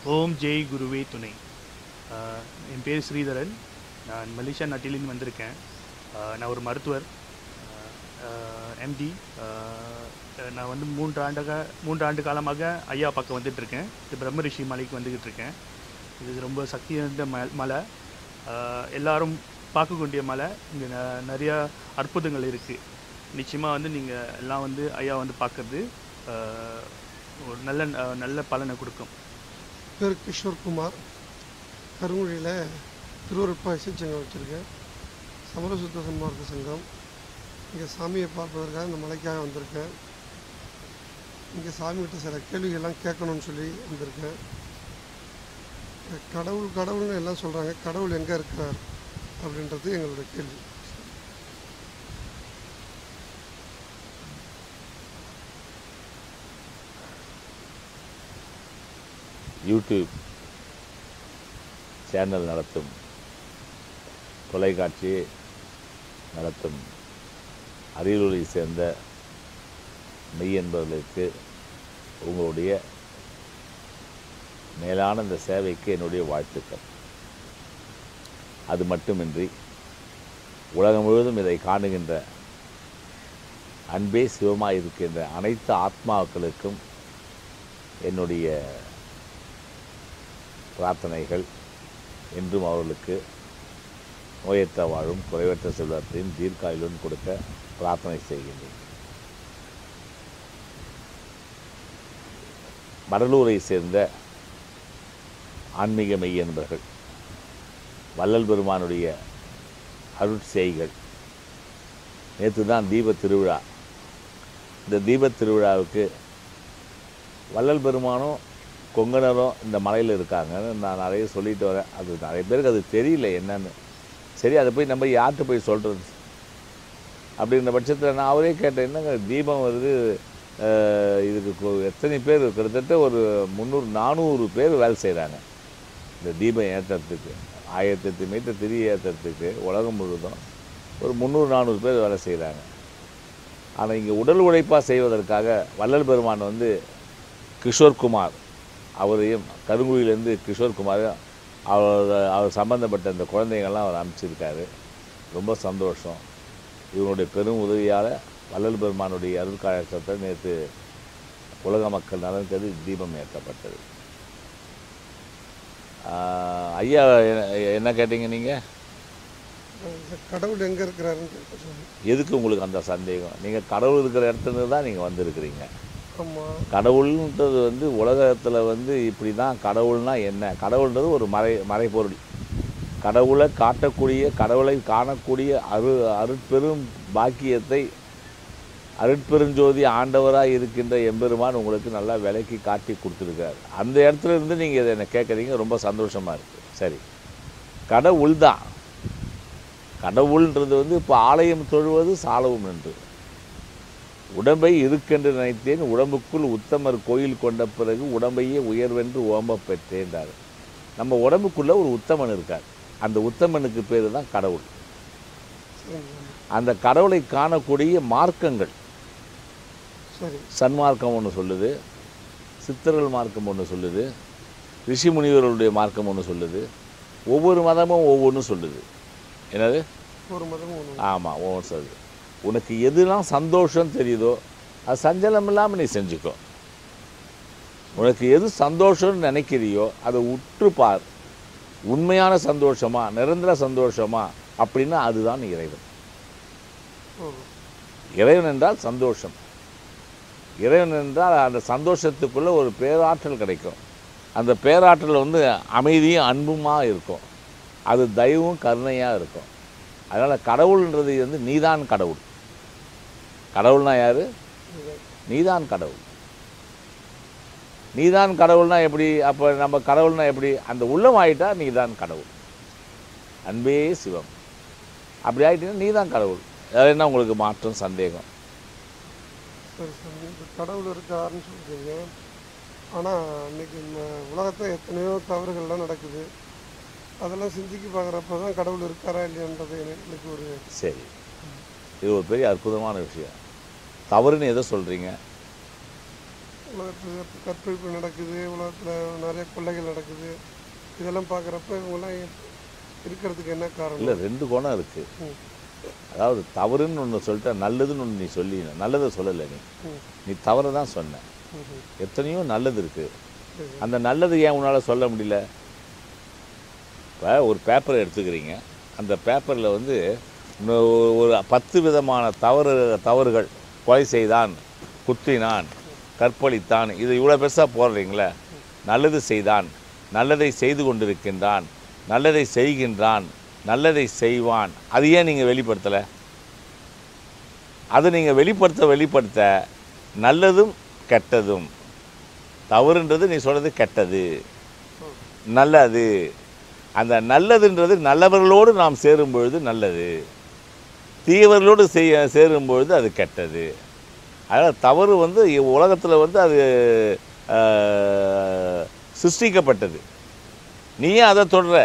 ஓம் ஜெய் குருவே துணை ஆஹ் என் பேர் ஸ்ரீதரன் நான் மலேசியா நாட்டிலிருந்து வந்திருக்கேன் ஆஹ் நான் ஒரு மருத்துவர் எம்டி நான் வந்து மூன்று ஆண்டாக மூன்று ஆண்டு காலமாக ஐயா பக்கம் வந்துட்டுருக்கேன் இது பிரம்ம ரிஷி மலைக்கு வந்துக்கிட்டு இருக்கேன் இது ரொம்ப சக்தி வாய்ந்த ம மலை ஆஹ் எல்லாரும் பார்க்கக்கூடிய மலை இங்கே ந நிறையா அற்புதங்கள் இருக்குது நிச்சயமாக வந்து நீங்கள் எல்லாம் வந்து ஐயா வந்து பார்க்கறது ஆஹ் ஒரு நல்ல ஆஹ் நல்ல பலனை கொடுக்கும் பேர் கிஷோர் குமார் கருங்குழியில் திருவருப்பா இசைச்சங்கம் வச்சுருக்கேன் சமரசுத்த சன்மார்க்க சங்கம் இங்கே சாமியை பார்ப்பதற்காக இந்த மலைக்காக வந்திருக்கேன் இங்கே சாமிகிட்ட சில கேள்விகள்லாம் கேட்கணும்னு சொல்லி வந்திருக்கேன் கடவுள் கடவுள்னு எல்லாம் சொல்கிறாங்க கடவுள் எங்கே இருக்கிறார் அப்படின்றது எங்களோட கேள்வி யூடியூப் சேனல் நடத்தும் தொலைக்காட்சி நடத்தும் அரியலூரை சேர்ந்த மெய் என்பவர்களுக்கு உங்களுடைய மேலான இந்த சேவைக்கு என்னுடைய வாழ்த்துக்கள் அது மட்டுமின்றி உலகம் முழுவதும் இதை காணுகின்ற அன்பே சிவமாய் இருக்கின்ற அனைத்து ஆத்மாக்களுக்கும் என்னுடைய பிரார்த்தனைகள் என்றும் அவர்களுக்கு நோயற்ற வாழும் குறைவற்ற செல்வத்தையும் தீர்க்காயுடன் கொடுக்க பிரார்த்தனை செய்கின்றேன் வடலூரை சேர்ந்த ஆன்மீக மெய் என்பர்கள் வள்ளல் பெருமானுடைய அருட்செய்கள் நேற்று தான் தீப திருவிழா இந்த தீப திருவிழாவுக்கு வள்ளல் பெருமானும் கொங்கணரும் இந்த மலையில் இருக்காங்கன்னு நான் நிறைய சொல்லிட்டு வரேன் அது நிறைய பேருக்கு அது தெரியல என்னன்னு சரி அதை போய் நம்ம யார்கிட்ட போய் சொல்கிறது அப்படின்ற பட்சத்தில் நான் அவரே கேட்டேன் என்னங்க தீபம் வருது அஹ், இதுக்கு கொ- எத்தனை பேர் கிட்டத்தட்ட ஒரு முந்நூறு நானூறு பேர் வேலை செய்கிறாங்க இந்த தீபம் ஏற்றுறதுக்கு ஆயிரத்தி எட்டு மீட்டர் திரி ஏற்றுறதுக்கு உலகம் முழுதும் ஒரு முந்நூறு நானூறு பேர் வேலை செய்கிறாங்க ஆனால் இங்கே உடல் உழைப்பாக செய்வதற்காக வள்ளல் பெருமான் வந்து கிஷோர்குமார் அவரையும் கருங்குழியிலேருந்து கிஷோர்குமார் அவர் அவர் சம்மந்தப்பட்ட இந்த குழந்தைங்கள்லாம் அவர் அனுப்பிச்சிருக்காரு ரொம்ப சந்தோஷம் இவனுடைய பெரும் உதவியால் வள்ளல் பெருமானுடைய அருட்காயத்தை நேற்று உலக மக்கள் நலன் கருதி தீபம் ஏற்றப்பட்டது ஆஹ், ஐயா என்ன- என்ன கேட்டீங்க நீங்கள் இந்த கடவுள் எங்கே இருக்கிறாருன்னு கேட்க சொன்னேன் எதுக்கு உங்களுக்கு அந்த சந்தேகம் நீங்கள் கடவுள் இருக்கிற இடத்துல தான் நீங்கள் வந்திருக்கிறீங்க ஆமாம் கடவுள்ன்றது வந்து உலகத்தில் வந்து இப்படி தான் கடவுள்னா என்ன கடவுள்ன்றது ஒரு மறை மறைபொருள் கடவுளை காட்டக்கூடிய கடவுளை காணக்கூடிய அரு அருட்பெரும் பாக்கியத்தை அருட்பெருஞ்சோதி ஆண்டவராக இருக்கின்ற எம்பெருமான் உங்களுக்கு நல்லா விலைக்கு காட்டி கொடுத்துருக்காரு அந்த இடத்துல இருந்து நீங்கள் இதை என்ன கேட்குறீங்க ரொம்ப சந்தோஷமாக இருக்குது சரி கடவுள் தான் கடவுள்ன்றது வந்து இப்போ ஆலயம் தொழுவது சாலவும் என்று உடம்பை இருக்கென்று நினைத்தேன் உடம்புக்குள் உத்தமர் கோயில் கொண்ட பிறகு உடம்பையே உயர்வென்று ஓம்பப் பெற்றேன்றார் நம்ம உடம்புக்குள்ள ஒரு உத்தமன் இருக்கார் அந்த உத்தமனுக்கு பேர் தான் கடவுள் சரிங்க அந்த கடவுளை காணக்கூடிய மார்க்கங்கள் சரி சன்மார்க்கம் ஒன்று சொல்லுது சித்தர்கள் மார்க்கம் ஒன்று சொல்லுது ரிஷி முனிவர்களுடைய மார்க்கம் ஒன்று சொல்லுது ஒவ்வொரு மதமும் ஒவ்வொன்றும் சொல்லுது என்னது ஒரு மதமும் ஒன்று ஆமாம் ஒவ்வொன்று சொல்லுது உனக்கு எதுலாம் சந்தோஷம் தெரியுதோ அது சஞ்சலம் இல்லாமல் நீ செஞ்சுக்கோ உனக்கு எது சந்தோஷம்னு நினைக்கிறியோ அதை உற்று பார் உண்மையான சந்தோஷமா நிரந்தர சந்தோஷமா அப்படின்னா அதுதான் இறைவன் ஓ இறைவன் என்றால் சந்தோஷம் இறைவன் என்றால் அந்த சந்தோஷத்துக்குள்ளே ஒரு பேராற்றல் கிடைக்கும் அந்த பேராற்றல் வந்து அமைதியும் அன்புமா இருக்கும் அது தயவும் கருணையாக இருக்கும் அதனால் கடவுள்ன்றது வந்து நீதான் கடவுள் கடவுள்னா யார் நீதான் கடவுள் நீதான் கடவுள்னா எப்படி அப்போ நம்ம கடவுள்னா எப்படி அந்த உள்ளம் ஆயிட்டா நீதான் கடவுள் அன்பே சிவம் அப்படி ஆயிட்டீங்கன்னா நீதான் கடவுள் அது என்ன உங்களுக்கு மாற்றம் சந்தேகம் சரி சரி இப்போ கடவுள் இருக்காருன்னு சொல்கிறீங்க ஆனால் இன்னைக்கு உலகத்தில் எத்தனையோ தவறுகள்லாம் நடக்குது அதெல்லாம் சிந்திக்கி பார்க்குறப்ப தான் கடவுள் இருக்காரா இல்லையான்றது எனக்கு ஒரு சரி இது ஒரு பெரிய அற்புதமான விஷயம் தவறுன்னு எதை சொல்கிறீங்க உலகத்தில் கற்பழிப்பு நடக்குது உலகத்தில் நிறைய கொள்ளைகள் நடக்குது இதெல்லாம் பார்க்குறப்ப இவங்கெல்லாம் இருக்கிறதுக்கு என்ன காரணம் இல்லை ரெண்டு கோணம் இருக்குது ம். அதாவது தவறுன்னு ஒன்று சொல்லிட்டா நல்லதுன்னு ஒன்று நீ சொல்லி நல்லதை சொல்லலை நீ ம். நீ தவறு தான் சொன்ன ம்ஹும். எத்தனையோ நல்லது இருக்குது சரி. அந்த நல்லது ஏன் உன்னால் சொல்ல முடியல இப்போ ஒரு பேப்பரை எடுத்துக்கிறீங்க அந்த பேப்பரில் வந்து இன்னும் ஒரு- ஒரு பத்து விதமான தவறு தவறுகள் கொலை செய்தான் குத்தினான் கற்பழித்தான் இது இவ்வளோ பெருசாக போடுறீங்களே நல்லது செய்தான் நல்லதை செய்து கொண்டிருக்கின்றான் நல்லதை செய்கின்றான் நல்லதை செய்வான் அது ஏன் நீங்கள் வெளிப்படுத்தலை அதை நீங்கள் வெளிப்படுத்த வெளிப்படுத்த நல்லதும் கெட்டதும் தவறுன்றது நீ சொல்கிறது கெட்டது நல்லது அந்த நல்லதுன்றது நல்லவர்களோடு நாம் சேரும் பொழுது நல்லது தீயவர்களோடு செய்ய சேரும் பொழுது அது கெட்டது அதனால் தவறு வந்து உலகத்தில் வந்து அது ஆஹ், சிருஷ்டிக்கப்பட்டது நீ ஏன் அதை தொடுற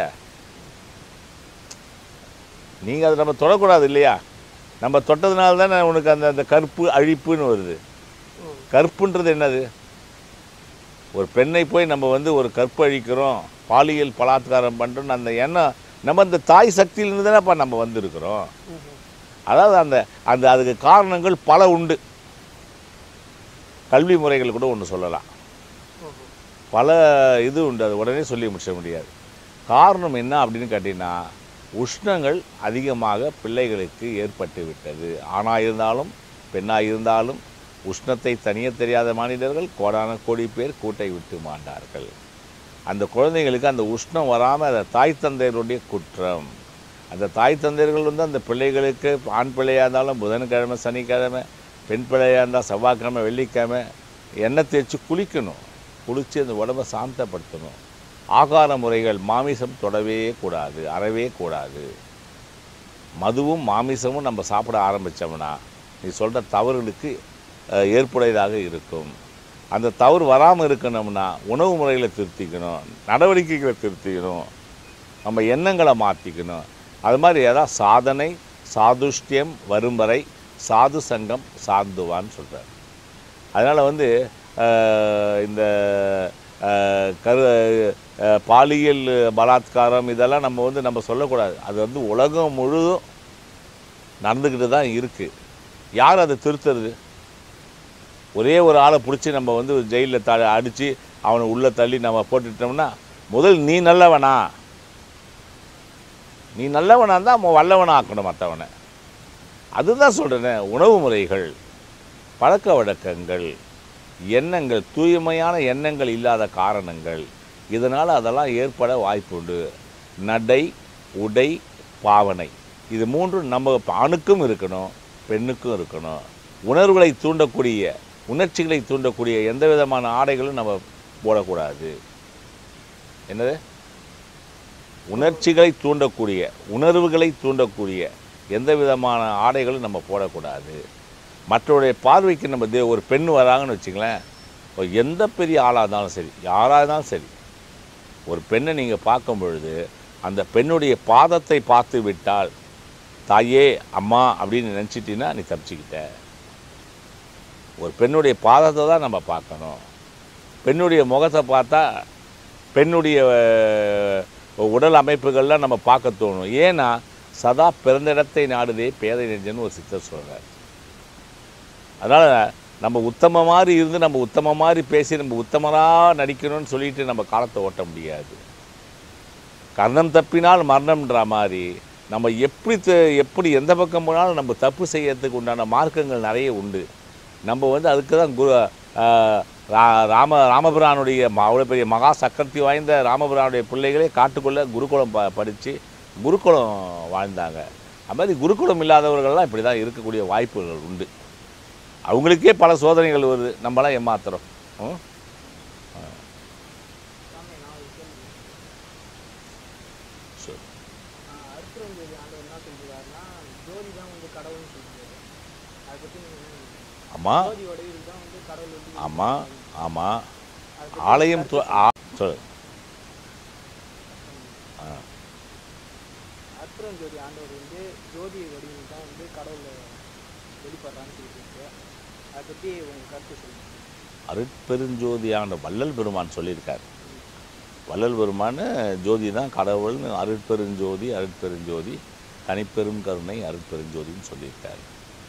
நீங்கள் அதை நம்ம தொடக்கூடாது இல்லையா நம்ம தொட்டதுனால தானே உனக்கு அந்த அந்த கற்பு அழிப்புன்னு வருது ம். கற்புன்றது என்னது ஒரு பெண்ணை போய் நம்ம வந்து ஒரு கற்பு அழிக்கிறோம் பாலியல் பலாத்காரம் பண்ணுறோன்னு அந்த எண்ணம் நம்ம அந்த தாய் சக்தியிலிருந்து தானேப்பா நம்ம வந்திருக்கிறோம் ம்ஹும். அதாவது அந்த அந்த அதுக்கு காரணங்கள் பல உண்டு கல்வி முறைகள் கூட ஒன்று சொல்லலாம் ஓஹோ. பல இது உண்டு அது உடனே சொல்லி முடிச்சிட முடியாது காரணம் என்ன அப்படின்னு கேட்டிங்கன்னா உஷ்ணங்கள் அதிகமாக பிள்ளைகளுக்கு ஏற்பட்டு விட்டது ஆணாக இருந்தாலும் பெண்ணாக இருந்தாலும் உஷ்ணத்தை தனியே தெரியாத மாநிலர்கள் கோடான கோடி பேர் கூட்டை விட்டு மாண்டார்கள் அந்த குழந்தைங்களுக்கு அந்த உஷ்ணம் வராமல் அந்த தாய் தந்தையருடைய குற்றம் அந்த தாய் தந்தையர்கள் வந்து அந்த பிள்ளைகளுக்கு ஆண் பிள்ளையாக இருந்தாலும் புதன்கிழமை சனிக்கிழமை பெண் பிள்ளையாக இருந்தால் செவ்வாய்க்கிழமை வெள்ளிக்கிழமை எண்ணெய் தேய்ச்சி குளிக்கணும் குளித்து அந்த உடம்பை சாந்தப்படுத்தணும் ஆகார முறைகள் மாமிசம் தொடவே கூடாது அறவே கூடாது மதுவும் மாமிசமும் நம்ம சாப்பிட ஆரம்பித்தோம்னா நீ சொல்கிற தவறுகளுக்கு அஹ், ஏற்புடையதாக இருக்கும் அந்த தவறு வராமல் இருக்கணும்னா உணவு முறைகளை திருத்திக்கணும் நடவடிக்கைகளை திருத்திக்கணும் நம்ம எண்ணங்களை மாற்றிக்கணும் அது மாதிரி ஏதாவது சாதனை சாதுஷ்டியம் வரும் வரை சாது சங்கம் சாந்துவான்னு சொல்கிறார் அதனால் வந்து அஹ், இந்த அஹ், கரு அஹ், பாலியல் பலாத்காரம் இதெல்லாம் நம்ம வந்து நம்ம சொல்லக்கூடாது அது வந்து உலகம் முழுதும் நடந்துக்கிட்டு தான் இருக்குது யார் அதை திருத்துறது ஒரே ஒரு ஆளை பிடிச்சி நம்ம வந்து ஜெயிலில் த அடித்து அவனை உள்ளே தள்ளி நம்ம போட்டுட்டோம்னா முதல் நீ நல்லவனா நீ நல்லவனா இருந்தால் அவன் வல்லவனா ஆக்கணும் மற்றவனை அதுதான் சொல்கிறேனே உணவு முறைகள் பழக்க வழக்கங்கள் எண்ணங்கள் தூய்மையான எண்ணங்கள் இல்லாத காரணங்கள் இதனால் அதெல்லாம் ஏற்பட வாய்ப்புண்டு நடை உடை பாவனை இது மூன்றும் நம்ம ஆணுக்கும் இருக்கணும் பெண்ணுக்கும் இருக்கணும் உணர்வுகளை தூண்டக்கூடிய உணர்ச்சிகளை தூண்டக்கூடிய எந்த விதமான ஆடைகளும் நம்ம போடக்கூடாது என்னது உணர்ச்சிகளை தூண்டக்கூடிய உணர்வுகளை தூண்டக்கூடிய எந்த விதமான ஆடைகளும் நம்ம போடக்கூடாது மற்றவருடைய பார்வைக்கு நம்ம தே ஒரு பெண் வராங்கன்னு வச்சுங்களேன் இப்போ எந்த பெரிய ஆளாக இருந்தாலும் சரி யாராக இருந்தாலும் சரி ஒரு பெண்ணை நீங்கள் பார்க்கும் பொழுது அந்த பெண்ணுடைய பாதத்தை பார்த்து விட்டால் தாயே அம்மா அப்படின்னு நினச்சிட்டின்னா நீ தப்பிச்சுக்கிட்ட ஒரு பெண்ணுடைய பாதத்தை தான் நம்ம பார்க்கணும் பெண்ணுடைய முகத்தை பார்த்தா பெண்ணுடைய அஹ், உடல் அமைப்புகள்லாம் நம்ம பார்க்க தோணும் ஏன்னா சதா பிறந்த இடத்தை நாடுதே பேதை நெஞ்சன்னு ஒரு சித்தர் சொல்கிறார் அதனால் நம்ம உத்தம மாதிரி இருந்து நம்ம உத்தம மாதிரி பேசி நம்ம உத்தமராக நடிக்கணும்னு சொல்லிட்டு நம்ம காலத்தை ஓட்ட முடியாது கர்ணம் தப்பினால் மரணம்ன்ற மாதிரி நம்ம எப்படி த- எப்படி எந்த பக்கம் போனாலும் நம்ம தப்பு செய்யறதுக்கு உண்டான மார்க்கங்கள் நிறைய உண்டு நம்ம வந்து அதுக்கு தான் குரு ஆஹ், ரா- ராம ராமபிரானுடைய ம- அவ்வளோ பெரிய மகா சக்கரத்தி வாய்ந்த ராமபிரானுடைய பிள்ளைகளே காட்டுக்குள்ளே குருகுலம் ப படித்து குருகுலம் வாழ்ந்தாங்க அது மாதிரி குருகுலம் இல்லாதவர்கள்லாம் இப்படி தான் இருக்கக்கூடிய வாய்ப்புகள் உண்டு அவங்களுக்கே பல சோதனைகள் வருது நம்மளாம் ஏமாத்துறோம் ம்? சாமி, நான் ஒரு கேள்வி. சரி. ஆஹ் அருட்பெருஞ்சோதி ஆண்டவர் என்ன சொல்றாருன்னா ஜோதி தான் வந்து கடவுள்னு சொல்றாரு அதை பத்தி நீங்க என்ன நினைக்கிறீங்க? ஆமாம் ஜோதி வடிவில் தான் வந்து கடவுள் வந்து ஆமாம் ஆமாம் அதை பத்தி ஆலயம் உங்க து- கருத்து ஆ- சொல்லு ஆ அருட்பெருஞ்சோதி ஆண்டவர் வந்து ஜோதி வடிவில் தான் வந்து கடவுள் வெளிப்படுறான்னு சொல்லிட்டு இருக்கு அதை பத்தி உங்க கருத்து சொல்லுங்க அருட்பெருஞ்சோதியான வள்ளல் பெருமான் சொல்லியிருக்கார் வள்ளல் பெருமான் ஜோதி தான் கடவுள்னு அருட்பெருஞ்சோதி அருட்பெருஞ்சோதி தனிப்பெரும் கருணை அருட்பெருஞ்சோதின்னு சொல்லியிருக்காரு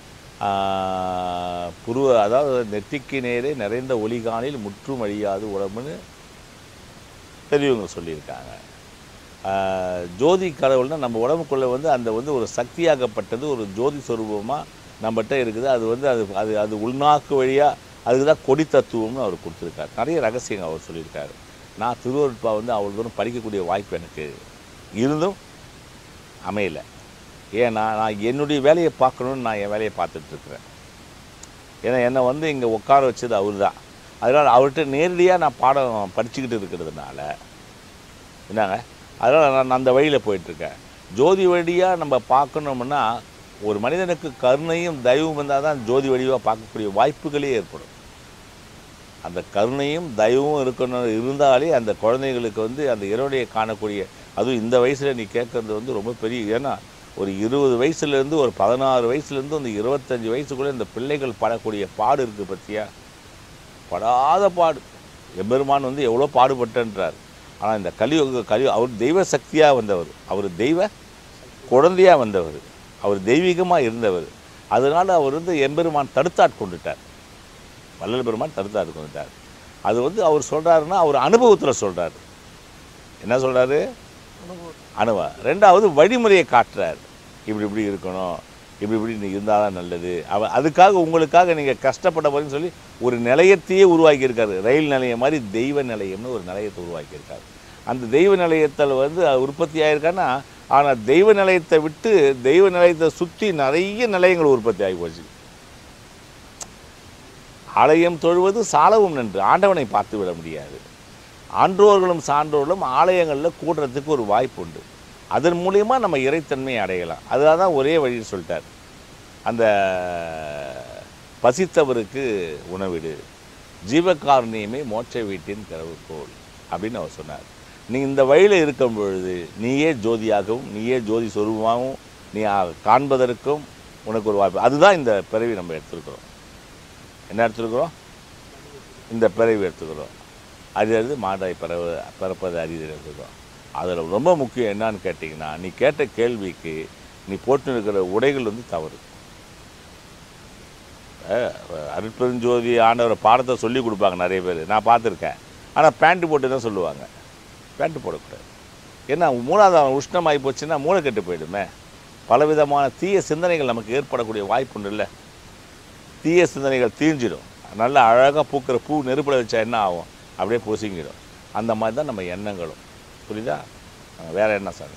ஆஹ் புருவ அதாவது நெற்றிக்கு நேரே நிறைந்த ஒளிகானில் முற்றும் அழியாது உடம்புன்னு பெரியவங்க சொல்லியிருக்காங்க ஆஹ் ஜோதி கடவுள்னா நம்ம உடம்புக்குள்ளே வந்து அந்த வந்து ஒரு சக்தியாகப்பட்டது ஒரு ஜோதி சொரூபமாக நம்மகிட்ட இருக்குது அது வந்து அது அது அது உள்நாக்கு வழியாக அதுக்கு தான் கொடி தத்துவம்னு அவர் கொடுத்துருக்காரு நிறைய ரகசியங்கள் அவர் சொல்லியிருக்காரு நான் திருவருட்பா வந்து அவ்வளோ தூரம் படிக்கக்கூடிய வாய்ப்பு எனக்கு இருந்தும் அமையலை ஏன்னா நான் என்னுடைய வேலையை பார்க்கணுன்னு நான் என் வேலையை பார்த்துட்ருக்குறேன் ஏன்னா என்னை வந்து இங்கே உட்கார வச்சது அவர் தான் அதனால் அவர்கிட்ட நேரடியாக நான் பாடம் படிச்சுக்கிட்டு இருக்கிறதுனால என்னங்க அதனால் நான் அந்த வழியில் போயிட்டுருக்கேன் ஜோதி வழியாக நம்ம பார்க்கணும்னா ஒரு மனிதனுக்கு கருணையும் தயவும் வந்தால் தான் ஜோதி வடிவாக பார்க்கக்கூடிய வாய்ப்புகளே ஏற்படும் அந்த கருணையும் தயவும் இருக்கணும் இருந்தாலே அந்த குழந்தைங்களுக்கு வந்து அந்த இறைவனையை காணக்கூடிய அதுவும் இந்த வயசில் நீ கேட்குறது வந்து ரொம்ப பெரிய ஏன்னா ஒரு இருபது வயசுலேருந்து ஒரு பதினாறு வயசுலேருந்து அந்த இருபத்தஞ்சி வயசுக்குள்ளே இந்த பிள்ளைகள் படக்கூடிய பாடு இருக்குது பற்றியா படாத பாடு எம்பெருமான் வந்து எவ்வளோ பாடுபட்டன்றார் ஆனால் இந்த கலியுக கலி அவர் தெய்வ சக்தியாக வந்தவர் அவர் தெய்வ குழந்தையாக வந்தவர் அவர் தெய்வீகமாக இருந்தவர் அதனால் அவர் வந்து எம்பெருமான் தடுத்தாட்கொண்டுட்டார் வள்ளல் பெருமான் தடுத்தாட்கொண்டுட்டார் அது வந்து அவர் சொல்கிறாருன்னா அவர் அனுபவத்தில் சொல்கிறார் என்ன சொல்கிறாரு அனுபவ ரெண்டாவது வழிமுறையை காட்டுறார் இப்படி இப்படி இருக்கணும் இப்படி இப்படி நீ இருந்தால் தான் நல்லது அவ அதுக்காக உங்களுக்காக நீங்கள் கஷ்டப்பட போறீங்கன்னு சொல்லி ஒரு நிலையத்தையே உருவாக்கியிருக்காரு ரயில் நிலையம் மாதிரி தெய்வ நிலையம்னு ஒரு நிலையத்தை உருவாக்கியிருக்காரு அந்த தெய்வ நிலையத்தில் வந்து உற்பத்தி ஆயிருக்கான்னா ஆனால் தெய்வ நிலையத்தை விட்டு தெய்வ நிலையத்தை சுற்றி நிறைய நிலையங்கள் உற்பத்தி ஆகி போச்சு ஆலயம் தொழுவது சாலவும் நன்று ஆண்டவனை பார்த்து விட முடியாது ஆன்றோர்களும் சான்றோர்களும் ஆலயங்களில் கூடுறதுக்கு ஒரு வாய்ப்பு உண்டு அதன் மூலியமா நம்ம இறைத்தன்மையை அடையலாம் அதுதான் தான் ஒரே வழின்னு சொல்லிட்டார் அந்த பசித்தவருக்கு உணவிடு ஜீவகாருண்யமே மோட்ச வீட்டின் திறவுகோல் அப்படின்னு அவர் சொன்னார் நீ இந்த வழியில் இருக்கும் பொழுது நீயே ஜோதியாகவும் நீயே ஜோதி சொரூபமாகவும் நீ ஆ- காண்பதற்கும் உனக்கு ஒரு வாய்ப்பு அதுதான் இந்த பிறவி நம்ம எடுத்திருக்கிறோம் என்ன எடுத்திருக்கிறோம் இந்த பிறவி எடுத்துக்கிறோம் அரிது மாடாய் பிறவு பிறப்பது அரிது எடுத்துக்கிறோம் அதில் ரொம்ப முக்கியம் என்னன்னு கேட்டிங்கன்னா நீ கேட்ட கேள்விக்கு நீ போட்டு இருக்கிற உடைகள் வந்து தவறு அஹ், அருட்பெருஞ்சோதி ஆண்டவர் பாடத்தை சொல்லி கொடுப்பாங்க நிறைய பேர் நான் பார்த்துருக்கேன் ஆனால் பேண்ட்டு போட்டு தான் சொல்லுவாங்க பேண்ட்டு போடக்கூடாது ஏன்னா மூணாவது அவன் உஷ்ணமாகி போச்சுன்னா மூளை கெட்டு போயிடுமே பலவிதமான தீய சிந்தனைகள் நமக்கு ஏற்படக்கூடிய வாய்ப்பு உண்டு இல்லை தீய சிந்தனைகள் தீஞ்சிடும் நல்லா அழகாக பூக்கிற பூ நெருப்பில் வச்சா என்ன ஆகும் அப்படியே பொசுங்கிடும் அந்த மாதிரி தான் நம்ம எண்ணங்களும் புரியுதா அஹ் வேற என்ன சார்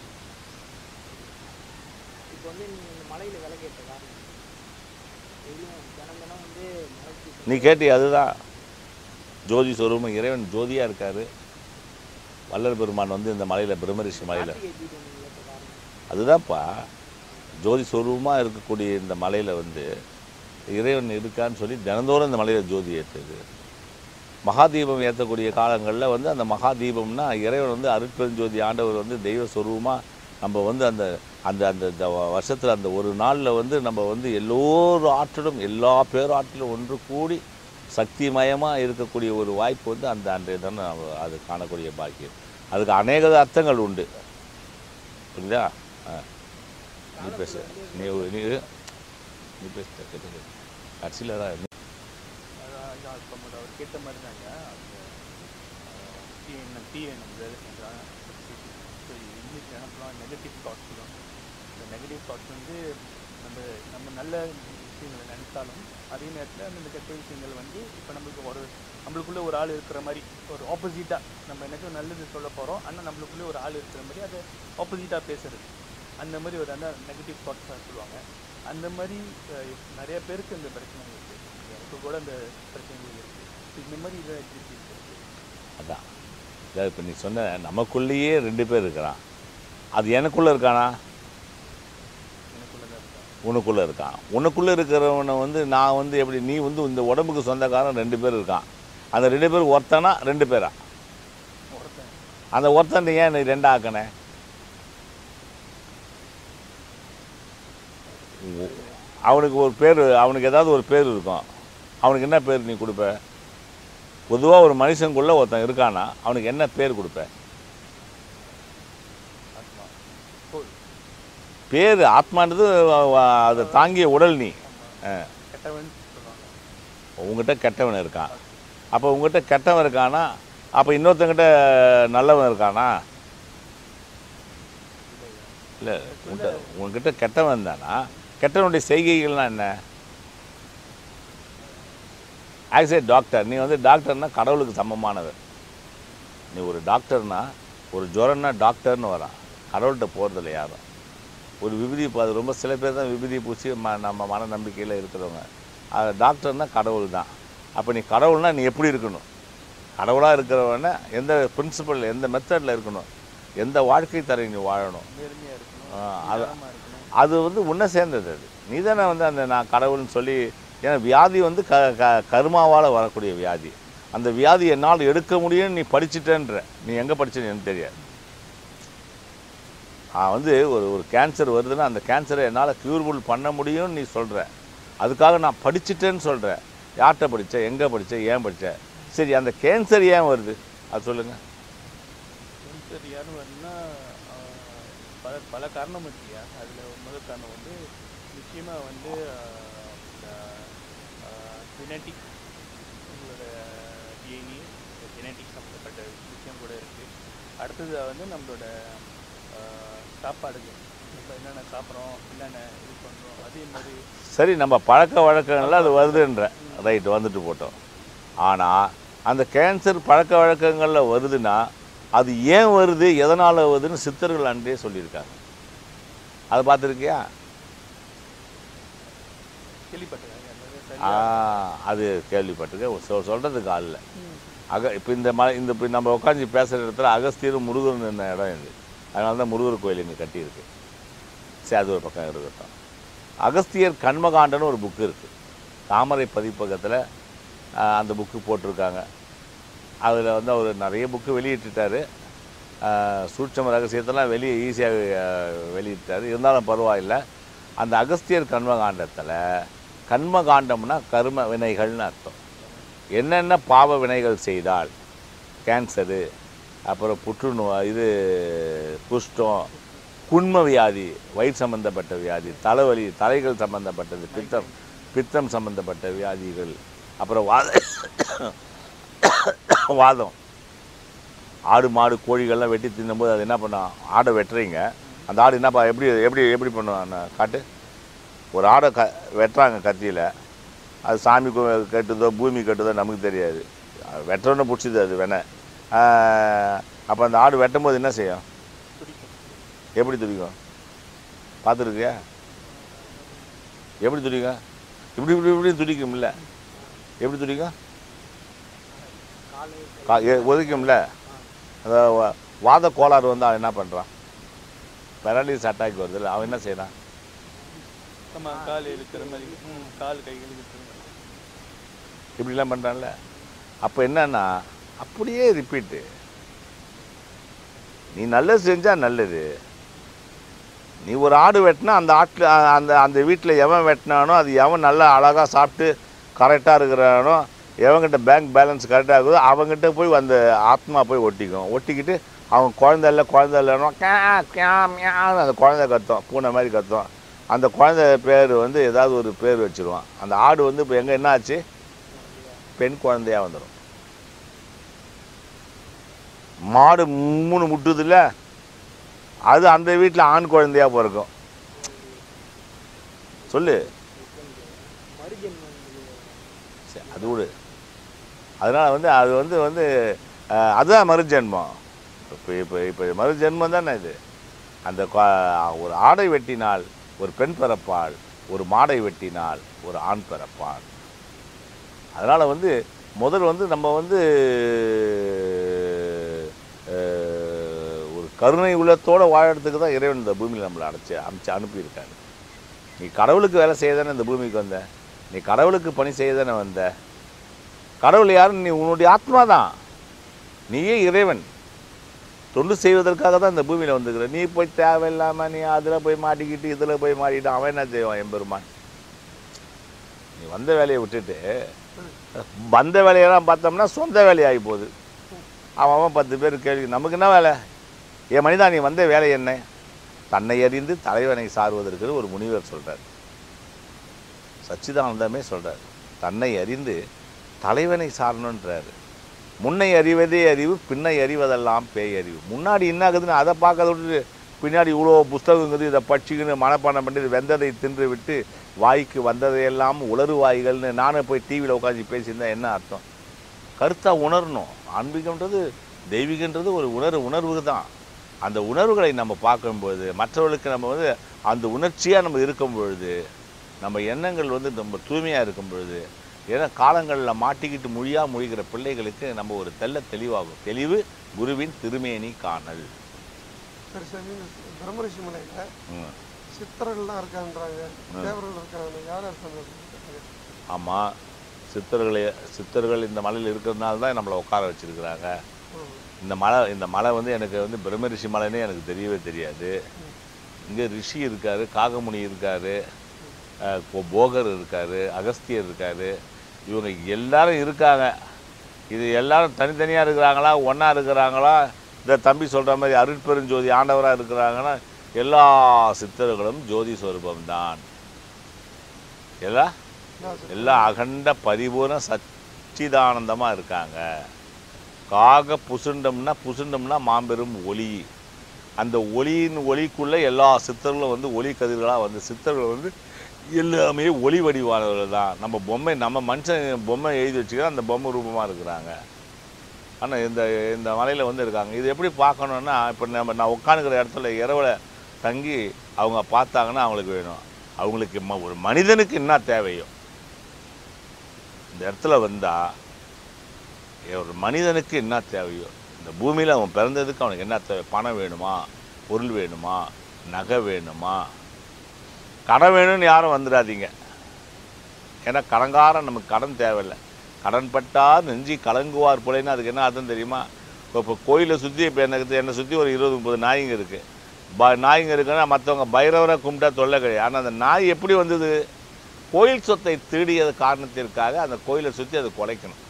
இப்போ வந்து நீங்கள் இந்த மலையில் விலை கேட்ட காரணம் டெய்லியும் தினம் தினம் வந்து மலைக்கு நீ கேட்டி அதுதான் ஜோதி சொரூபம் இறைவன் ஜோதியாக இருக்கார் வள்ளல் பெருமான் வந்து இந்த மலையில் பிரம்மரிஷி மலையில் கார்த்திகை தீபம் நீங்கள் ஏற்ற காரணம் அதுதான்ப்பா ஜோதி சொரூபமாக இருக்கக்கூடிய இந்த மலையில் வந்து இறைவன் இருக்கான்னு சொல்லி தினந்தோறும் இந்த மலையில் ஜோதி ஏற்றுது மகாதீபம் ஏற்றக்கூடிய காலங்களில் வந்து அந்த மகாதீபம்னா இறைவன் வந்து அருட்பெருஞ்சோதி ஆண்டவர் வந்து தெய்வ சொரூபமாக நம்ம வந்து அந்த அந்த அந்த இந்த வருஷத்தில் அந்த ஒரு நாளில் வந்து நம்ம வந்து எல்லோரு ஆற்றலும் எல்லா பேராற்றலும் ஒன்று கூடி சக்திமயமாக இருக்கக்கூடிய ஒரு வாய்ப்பு வந்து அந்த அன்றைய தானே நம்ம அது காணக்கூடிய பாக்கியம் அதுக்கு அநேக அர்த்தங்கள் உண்டு புரியுதா ஆ நீ பேசு நீ நீ நீ பேசு கேட்டு கடைசியில் தான் நீ- அதான் இதான் இப்போ அவர் கேட்ட மாதிரி தாங்க அந்த டிஎன் டிஎன் வேலை செஞ்சாங்க இங்கிலீஷ் நினைப்பலாம் நெகட்டிவ் தாட்ஸ் தான் இந்த நெகட்டிவ் தாட்ஸ் வந்து நம்ம நம்ம நல்ல விஷயங்களை நினைத்தாலும் அதே நேரத்தில் அந்த கெட்ட விஷயங்கள் வந்து இப்போ நம்மளுக்கு ஒரு நம்மளுக்குள்ளே ஒரு ஆள் இருக்கிற மாதிரி ஒரு ஆப்போசிட்டாக நம்ம எனக்கு நல்லது சொல்ல போகிறோம் ஆனால் நம்மளுக்குள்ளே ஒரு ஆள் இருக்கிற மாதிரி அதை ஆப்போசிட்டாக பேசுறது அந்த மாதிரி ஒரு அந்த நெகட்டிவ் தாட்ஸ் சொல்லுவாங்க அந்த மாதிரி அஹ், நிறைய பேருக்கு இந்த பிரச்சனை இருக்குது எனக்கு கூட அந்த பிரச்சனைகள் இருக்குது இந்த மாதிரி இதை எப்படி தீர்க்கிறது? அதான் இதாவது இப்போ நீ சொன்ன நமக்குள்ளேயே ரெண்டு பேர் இருக்கிறான் அது எனக்குள்ளே இருக்கானா எனக்குள்ள தான் இருக்கா உனக்குள்ளே இருக்கான் உனக்குள்ளே இருக்கிறவனை வந்து நான் வந்து எப்படி நீ வந்து இந்த உடம்புக்கு சொந்தக்காரன் ரெண்டு பேர் இருக்கான் அந்த ரெண்டு பேர் ஒருத்தனா ரெண்டு பேரா ஒருத்தன் அந்த ஒருத்தன் ஏன் நீ ரெண்டா ஆக்கணே உ- அவனுக்கு ஒரு பேர் அவனுக்கு ஏதாவது ஒரு பேர் இருக்கும் அவனுக்கு என்ன பேர் நீ கொடுப்ப பொதுவாக ஒரு மனுஷனுக்குள்ளே ஒருத்தன் இருக்கானா அவனுக்கு என்ன பேர் கொடுப்ப ஆத்மா சோல் பேர் ஆத்மான்றது வ- வ- அதை தாங்கிய உடல் நீ ஆ. கெட்டவன் சொல்லுவாங்க உங்ககிட்ட கெட்டவன் இருக்கான் அப்போ உங்ககிட்ட கெட்டவன் இருக்கானா அப்போ இன்னொருத்தங்கிட்ட நல்லவன் இருக்கானா இல்லை உங்ககிட்ட உங்ககிட்ட கெட்டவன் தானா கெட்டவனுடைய செய்கைகள்லாம் என்ன ஆக்சுவலி டாக்டர் நீ வந்து டாக்டர்னா கடவுளுக்கு சமமானவர் நீ ஒரு டாக்டர்னா ஒரு ஜுரம்னா டாக்டர்னு வரான் கடவுள்கிட்ட போகிறதில்ல யாரும் ஒரு விபூதி பூ- அது ரொம்ப சில பேர் தான் விபூதி பூசி ம நம்ம மன நம்பிக்கையில் இருக்கிறவங்க அது டாக்டர்னா கடவுள் தான் அப்போ நீ கடவுள்னா நீ எப்படி இருக்கணும் கடவுளாக இருக்கிறவன எந்த பிரின்சிபல் எந்த மெத்தடில் இருக்கணும் எந்த வாழ்க்கை தரை நீ வாழணும் நேர்மையாக இருக்கணும் ஆ, அது நிதானமா இருக்கணும் அது வந்து உன்னை சேர்ந்தது அது நீ தானே வந்து அந்த நான் கடவுள்னு சொல்லி ஏன்னா வியாதி வந்து க க கருமாவால் வரக்கூடிய வியாதி அந்த வியாதி என்னால் எடுக்க முடியும்னு நீ படிச்சிட்டேன்ற நீ எங்கே படிச்சேன்னு எனக்கு தெரியாது நான் வந்து ஒரு ஒரு கேன்சர் வருதுன்னா அந்த கேன்சரை என்னால் க்யூர்புல் பண்ண முடியும்னு நீ சொல்கிற அதுக்காக நான் படிச்சிட்டேன்னு சொல்கிற யார்கிட்ட படிச்ச எங்கே படிச்ச ஏன் படிச்ச சரி அந்த கேன்சர் ஏன் வருது அது சொல்லுங்கள் கேன்சர் யாரும் வரணும்னா பல பல காரணம் இருக்குயா அதில் முதல் காரணம் வந்து நிச்சயமாக வந்து ஜெனட்டிக் உங்களோட டிஎன்ஏ ஜெனட்டிக் சம்மந்தப்பட்ட விஷயம் கூட இருக்குது அடுத்தது வந்து நம்மளோட ஆஹ், சாப்பாடுகள் இப்போ என்னென்ன சாப்பிட்றோம் என்னென்ன இது பண்ணுறோம் அதே மாதிரி சரி நம்ம பழக்க வழக்கங்கள்ல அது வருதுன்ற ரைட் வந்துட்டு போட்டோம் ஆனால் அந்த கேன்சர் பழக்க வழக்கங்களில் வருதுன்னா அது ஏன் வருது எதனால் வருதுன்னு சித்தர்கள் அன்றே சொல்லியிருக்காங்க அதை பார்த்துருக்கியா கேள்விப்பட்டிருக்காங்க அது ஆ, சரியா அது கேள்விப்பட்டிருக்கேன் சொ சொல்கிறதுக்கு ஆள் இல்லை அக இப்போ இந்த ம இந்த இப்போ நம்ம உட்காந்து பேசுகிற இடத்துல அகஸ்தியர் முருகன் இருந்த இடம் இது அதனால தான் முருகர் கோயில் இங்கே கட்டியிருக்கு சரி அது ஒரு பக்கம் இருக்கட்டும் அகஸ்தியர் கண்மகாண்டன்னு ஒரு புக்கு இருக்குது தாமரை பதிப்பகத்தில் அந்த புக்கு போட்டிருக்காங்க அதில் வந்து அவர் நிறைய புக்கு வெளியிட்டுட்டார் சூட்சம ரகசியத்தெல்லாம் வெளியே ஈஸியாக வெளியிட்டார் இருந்தாலும் பரவாயில்லை அந்த அகஸ்தியர் கண்மகாண்டத்தில் கண்மகாண்டம்னா கர்ம வினைகள்னு அர்த்தம் என்னென்ன பாவ வினைகள் செய்தால் கேன்சரு அப்புறம் புற்றுநோய் இது குஷ்டம் குண்ம வியாதி வயிறு சம்பந்தப்பட்ட வியாதி தலைவலி தலைகள் சம்பந்தப்பட்டது பித்தம் பித்தம் சம்பந்தப்பட்ட வியாதிகள் அப்புறம் வாத வாதம் ஆடு மாடு கோழிகள்லாம் வெட்டி தின்னும்போது அது என்ன பண்ணும் ஆடை வெட்டுறீங்க அந்த ஆடு என்னப்பா எப்படி எப்படி எப்படி பண்ணுவாங்க காட்டு ஒரு ஆடை க வெட்டுறாங்க கத்தியில் அது சாமி கு- கட்டுதோ பூமி கட்டுதோ நமக்கு தெரியாது வெட்டுறோன்னு பிடிச்சிது அது வேணா அப்போ அந்த ஆடு வெட்டும் போது என்ன செய்யும் துடிக்கும் எப்படி துடிக்கும் பார்த்துருக்கியா எப்படி துடிக்கும் இப்படி இப்படி இப்படி துடிக்கும்ல எப்படி துடிக்கும் காலை கா- எ- ஒதுக்கும்ல அந்த வா- வாத கோளாறு வந்து அவன் என்ன பண்ணுறான் பெராலிஸ் அட்டாக் வருதுல்ல அவன் என்ன செய்கிறான் ஆமா கால் இழுக்கிற மாதிரி ம், கால் கைகள் இழுக்கிற மாதிரி இப்படிலாம் பண்ணுறான்ல அப்போ என்னன்னா அப்படியே ரிப்பீட்டு நீ நல்லது செஞ்சால் நல்லது நீ ஒரு ஆடு வெட்டினா அந்த ஆட்டில் அந்த அந்த வீட்டில் எவன் வெட்டினானோ அது எவன் நல்லா அழகாக சாப்பிட்டு கரெக்டாக இருக்கிறானோ எவன்கிட்ட பேங்க் பேலன்ஸ் கரெக்டாக இருக்குதோ அவங்ககிட்ட போய் அந்த ஆத்மா போய் ஒட்டிக்கும் ஒட்டிக்கிட்டு அவன் குழந்தை இல்லை குழந்தை இல்லைன்னா கே கே மியான்னு அந்த குழந்தை கத்தும் பூனை மாதிரி கத்தும் அந்த குழந்தை பேர் வந்து ஏதாவது ஒரு பேர் வச்சிருவான் அந்த ஆடு வந்து இப்போ எங்கே என்ன ஆச்சு பெண் குழந்தையா வந்துடும் மாடு மூணு முட்டுதுல்ல அது அந்த வீட்டில் ஆண் குழந்தையா பிறக்கும் சொல்லு மறுஜென்மம் சரி, அது விடு அதனால் வந்து அது வந்து வந்து அஹ், அதுதான் மறுஜென்மம் இப்போ இப்போ இப்போ மறுஜென்மம் தானே இது அந்த கொ- ஒரு ஆடை வெட்டினால் ஒரு பெண் பிறப்பாள் ஒரு மாடை வெட்டினால் ஒரு ஆண் பிறப்பாள் அதனால் வந்து முதல் வந்து நம்ம வந்து அஹ், ஒரு கருணை உள்ளத்தோடு வாழறதுக்கு தான் இறைவன் இந்த பூமியில் நம்மளை அடைச்சி அமைச்சு அனுப்பியிருக்காரு நீ கடவுளுக்கு வேலை செய்ய தானே இந்த பூமிக்கு வந்த நீ கடவுளுக்கு பணி செய்ய தானே வந்த கடவுள் யாருன்னு நீ உன்னுடைய ஆத்மா தான் நீயே இறைவன் தொண்டு செய்வதற்காக தான் இந்த பூமியில் வந்துக்கிற நீ போய் தேவையில்லாமல் நீ அதில் போய் மாட்டிக்கிட்டு இதில் போய் மாட்டிக்கிட்டு அவன் என்ன செய்வான் எம்பெருமான் நீ வந்த வேலையை விட்டுட்டு வந்த வேலையெல்லாம் பார்த்தோம்னா சொந்த வேலையாகி போகுது அவன் அவன் பத்து பேர் கேள்வி நமக்கு என்ன வேலை என் மனிதா நீ வந்த வேலை என்ன தன்னை அறிந்து தலைவனை சார்வதற்கு ஒரு முனிவர் சொல்கிறார் சச்சிதானந்தமே சொல்கிறார் தன்னை அறிந்து தலைவனை சாரணுன்றாரு முன்னை அறிவதே அறிவு பின்னை அறிவதெல்லாம் பேய் அறிவு முன்னாடி என்ன ஆகுதுன்னு அதை பார்க்கறத விட்டுட்டு பின்னாடி இவ்வளோ புஸ்தகங்கிறது இதை படிச்சுக்கின்னு மனப்பாடம் பண்ணி இது வெந்ததை தின்று விட்டு வாய்க்கு வந்ததையெல்லாம் உளறு வாய்கள்னு நானே போய் டிவியில் உட்காந்து பேசியிருந்தா என்ன அர்த்தம் கருத்தாக உணரணும் ஆன்மீகம்ன்றது தெய்வீகன்றது ஒரு உணர்வு உணர்வு தான் அந்த உணர்வுகளை நம்ம பார்க்கும்பொழுது மற்றவர்களுக்கு நம்ம வந்து அந்த உணர்ச்சியாக நம்ம இருக்கும் பொழுது நம்ம எண்ணங்கள் வந்து நம்ம தூய்மையாக இருக்கும் பொழுது ஏன்னா காலங்களில் மாட்டிக்கிட்டு மொழியாக மொழிகிற பிள்ளைகளுக்கு நம்ம ஒரு தெள்ள தெளிவாகும் தெளிவு குருவின் திருமேனி காணல் சரி சரி இந்த பிரம்மரிஷி மலையில் ம். சித்தர்கள்லாம் இருக்கான்றாங்க தேவர்கள் இருக்காங்க யார் யார் சொன்னது ஆமாம் சித்தர்களை சித்தர்கள் இந்த மலையில் இருக்கிறதுனால தான் நம்மளை உட்கார வச்சிருக்கிறாங்க இந்த மலை இந்த மலை வந்து எனக்கு வந்து பிரம்மரிஷி மலைன்னே எனக்கு தெரியவே தெரியாது இங்கே ரிஷி இருக்காரு காகமுனி இருக்காரு அஹ், போ- போகர் இருக்காரு அகஸ்தியர் இருக்காரு இவங்க எல்லாரும் இருக்காங்க இது எல்லாரும் தனித்தனியாக இருக்கிறாங்களா ஒன்றா இருக்கிறாங்களா இந்த தம்பி சொல்கிற மாதிரி அருட்பெருஞ்சோதி ஆண்டவராக இருக்கிறாங்கன்னா எல்லா சித்தர்களும் ஜோதி சொரூபம்தான் எல்லா எல்லாம் அகண்ட பரிபூர்ண சச்சிதானந்தமாக இருக்காங்க காக புசுண்டம்னா புசுண்டம்னா மாபெரும் ஒளி அந்த ஒளியின் ஒளிக்குள்ளே எல்லா சித்தர்களும் வந்து ஒளி கதிர்களாக வந்து சித்தர்கள் வந்து எல்லாமே ஒளி வடிவானவர்கள் தான் நம்ம பொம்மை நம்ம மனுஷன் பொம்மை எழுதி வச்சுக்கிறோம் அந்த பொம்மை ரூபமாக இருக்கிறாங்க ஆனால் இந்த இந்த மலையில் வந்து இருக்காங்க இது எப்படி பார்க்கணுன்னா இப்போ நம்ம நான் உட்காந்துக்கிற இடத்துல இரவில் தங்கி அவங்க பார்த்தாங்கன்னா அவங்களுக்கு வேணும் அவங்களுக்கு ம- ஒரு மனிதனுக்கு என்ன தேவையோ இந்த இடத்துல வந்தால் ஒரு மனிதனுக்கு என்ன தேவையோ இந்த பூமியில் அவன் பிறந்ததுக்கு அவனுக்கு என்ன தேவை பணம் வேணுமா பொருள் வேணுமா நகை வேணுமா கடன் வேணும்னு யாரும் வந்துடாதீங்க ஏன்னா கடன்காரன் நமக்கு கடன் தேவையில்லை கடன் பட்டார் நெஞ்சி கலங்குவார் போலேன்னு அதுக்கு என்ன அர்த்தம் தெரியுமா இப்போ இப்போ கோயிலை சுற்றி இப்போ எனக்கு என்னை சுற்றி ஒரு இருபது முப்பது நாய்ங்க இருக்குது ப நாய்ங்க இருக்குன்னா மற்றவங்க பைரவரை கும்பிட்டா தொல்லை கிடையாது ஆனால் அந்த நாய் எப்படி வந்தது கோயில் சொத்தை திருடியது காரணத்திற்காக அந்த கோயிலை சுற்றி அதை குலைக்கணும்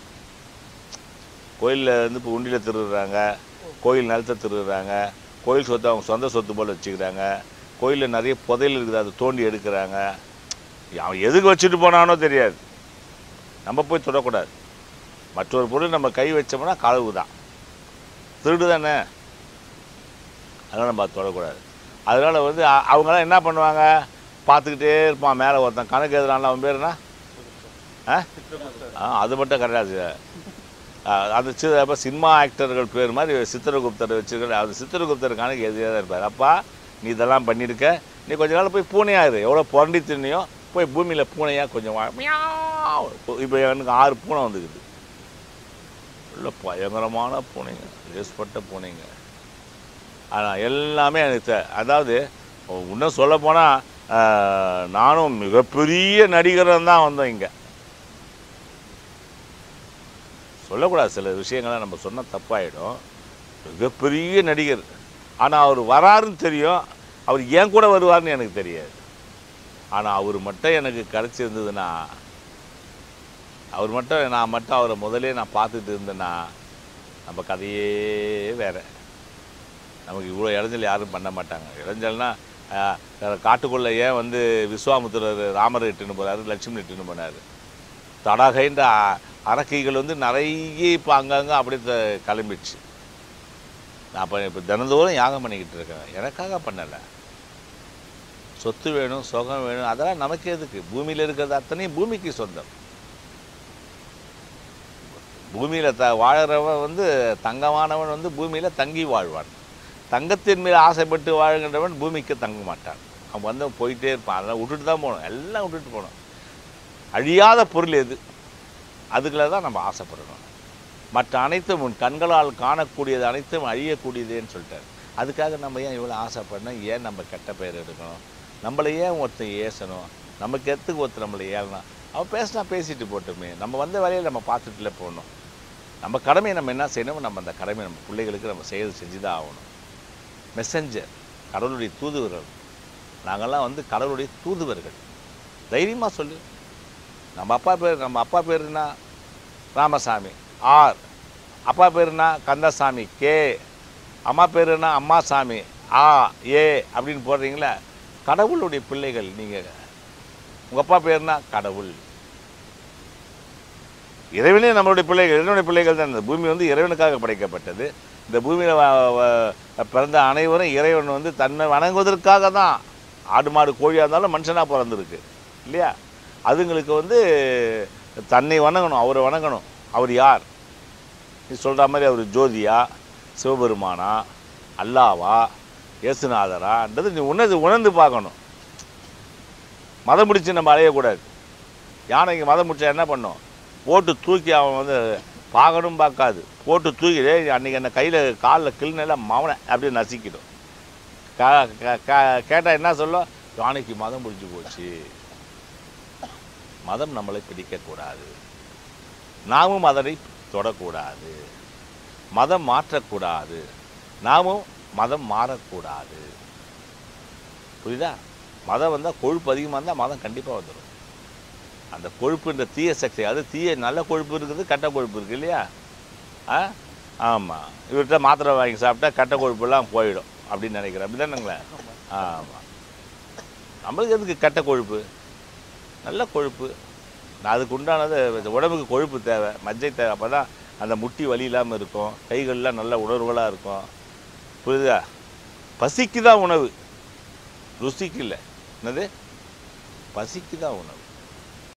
கோயிலில் வந்து இப்போ உண்டியில் திருடுறாங்க கோயில் நிலத்தை திருடுறாங்க கோயில் சொத்தை அவங்க சொந்த சொத்து போல் வச்சுக்கிறாங்க கோயிலில் நிறைய புதையல் இருக்குது அதை தோண்டி எடுக்கிறாங்க அவன் எதுக்கு வச்சுட்டு போனானோ தெரியாது நம்ம போய் தொடக்கூடாது மற்றொரு பொருள் நம்ம கை வச்சோம்னா களவு தான் திருடு தானே அதனால் நம்ம அதை தொடக்கூடாது அதனால் வந்து அ- அவங்களாம் என்ன பண்ணுவாங்க பார்த்துக்கிட்டே இருப்பான் மேலே ஒருத்தன் கணக்கு எழுதுறான்ல அவன் பேர் என்ன ஆ ஆ அது மட்டும் கிடையாது அது சி அப்போ சினிமா ஆக்டர்கள் பேர் மாதிரி சித்திரகுப்தர் வச்சுருக்க அது சித்திரகுப்தர் கணக்கு எழுதியே தான் இருப்பார் அப்பா நீ இதெல்லாம் பண்ணியிருக்க நீ கொஞ்ச நாள் போய் பூனையாயிரு எவ்வளோ புரண்டி தின்னியோ போய் பூமியில் பூனையாக கொஞ்சம் வா இப்போ எனக்கு ஆறு பூனை வந்துக்குது உள்ள பயங்கரமான பூனைங்க லேஸ்பட்ட பூனைங்க ஆனால் எல்லாமே எனக்கு தே- அதாவது இன்னும் சொல்ல போனால் நானும் மிகப்பெரிய நடிகராக தான் வந்தோம் இங்கே சொல்லக்கூடாது சில விஷயங்கள்லாம் நம்ம சொன்னால் தப்பாயிடும் மிகப்பெரிய நடிகர் ஆனால் அவர் வராருன்னு தெரியும் அவர் ஏன் கூட வருவார்னு எனக்கு தெரியாது ஆனால் அவர் மட்டும் எனக்கு கிடச்சிருந்ததுன்னா அவர் மட்டும் நான் மட்டும் அவரை முதலே நான் பார்த்துட்டு இருந்தேன்னா நம்ம கதையே வேற நமக்கு இவ்வளோ இடைஞ்சல் யாரும் பண்ண மாட்டாங்க இடைஞ்சல்னா காட்டுக்குள்ளே ஏன் வந்து விஸ்வாமுத்திரர் ராமர் இட்டுன்னு போகிறாரு லட்சுமி இட்டுன்னு போனார் தடாகைன்ற அ- அரக்கைகள் வந்து நிறைய இப்போ அங்கங்கே அப்படியே த- கிளம்பிடுச்சு நான் இப்போ இப்போ தினந்தோறும் யாகம் பண்ணிக்கிட்டு இருக்கேன் எனக்காக பண்ணலை சொத்து வேணும் சுகம் வேணும் அதெல்லாம் நமக்கு எதுக்கு பூமியில் இருக்கிறது அத்தனையும் பூமிக்கு சொந்தம் பூமியில் த வாழறவன் வந்து தங்கமானவன் வந்து பூமியில் தங்கி வாழ்வான் தங்கத்தின் மேல் ஆசைப்பட்டு வாழ்கின்றவன் பூமிக்கு தங்க மாட்டான் அவன் வந்து போயிட்டே இருப்பான் அதெல்லாம் விட்டுட்டு தான் போகணும் எல்லாம் விட்டுட்டு போகணும் அழியாத பொருள் எது அதுக்குள்ள தான் நம்ம ஆசைப்படணும் மற்ற அனைத்தும் உன் கண்களால் காணக்கூடியது அனைத்தும் அழியக்கூடியதேன்னு சொல்லிட்டார் அதுக்காக நம்ம ஏன் இவ்வளோ ஆசைப்படணும் ஏன் நம்ம கெட்ட பெயர் எடுக்கணும் நம்மளை ஏன் ஒருத்தன் ஏசணும் நமக்கு எத்துக்கு ஒருத்தர் நம்மளை ஏழணும் அவன் பேசினா பேசிட்டு போட்டுமே நம்ம வந்த வேலையை நம்ம பார்த்துட்டுல போகணும் நம்ம கடமையை நம்ம என்ன செய்யணும் நம்ம அந்த கடமையை நம்ம பிள்ளைகளுக்கு நம்ம செயல் செஞ்சு தான் ஆகணும் மெசஞ்சர் கடவுளுடைய தூதுவர்கள் நாங்கள்லாம் வந்து கடவுளுடைய தூதுவர்கள் தைரியமாக சொல்லு நம்ம அப்பா பேர் நம்ம அப்பா பேருனா ராமசாமி ஆர் அப்பா பேருனா கந்தசாமி கே அம்மா பேருனா அம்மாசாமி ஆ ஏ அப்படின்னு போடுறீங்களா கடவுளுடைய பிள்ளைகள் நீங்கள் உங்கள் அப்பா பேருனா கடவுள் இறைவனே நம்மளுடைய பிள்ளைகள் இறைவனுடைய பிள்ளைகள் தான் இந்த பூமி வந்து இறைவனுக்காக படைக்கப்பட்டது இந்த பூமியில் பிறந்த அனைவரும் இறைவன் வந்து தன்னை வணங்குவதற்காக தான் ஆடு மாடு கோழியாக இருந்தாலும் மனுஷனாக பிறந்திருக்கு இல்லையா அதுங்களுக்கு வந்து தன்னை வணங்கணும் அவரை வணங்கணும் அவர் யார் நீ சொல்கிற மாதிரி அவர் ஜோதியா சிவபெருமானா அல்லாவா இயேசுநாதரான்றது நீ உணர்ந்து உணர்ந்து பார்க்கணும் மதம் முடிச்சு நம்ம அலையக்கூடாது யானைக்கு மதம் முடிச்சா என்ன பண்ணும் போட்டு தூக்கி அவன் வந்து பார்க்கணும் பார்க்காது போட்டு தூக்கி "டேய், அன்னைக்கு என்ன கையில் காலில் கிள்னல மவனை அப்படியே நசிக்கிடும் கேட்டால் என்ன சொல்லும் யானைக்கு மதம் பிடிச்சி போச்சு மதம் நம்மளை பிடிக்கக்கூடாது நாமும் அதனை தொடக்கூடாது மதம் மாற்றக்கூடாது நாமும் மதம் மாறக்கூடாது புரியுதா மதம் வந்தால் கொழுப்பு அதிகமாக இருந்தால் மதம் கண்டிப்பாக வந்துடும் அந்த கொழுப்புன்ற தீய சக்தி அது தீய நல்ல கொழுப்பு இருக்குது கெட்ட கொழுப்பு இருக்குது இல்லையா ஆ ஆமாம் இவர்கிட்ட மாத்திரை வாங்கி சாப்பிட்டா கெட்ட கொழுப்பெல்லாம் போயிடும் அப்படின்னு நினைக்கிறேன் அப்படி தானுங்களே ஆமாம் நம்மளுக்கு எதுக்கு கெட்ட கொழுப்பு நல்ல கொழுப்பு நான் அதுக்கு உண்டானது இந்த உடம்புக்கு கொழுப்பு தேவை மஜ்ஜை தேவை அப்போ தான் அந்த முட்டி வலி இல்லாமல் இருக்கும் கைகள்லாம் நல்ல உணர்வுகளாக இருக்கும் புரியுதா பசிக்கு தான் உணவு ருசிக்கு இல்லை என்னது பசிக்கு தான் உணவு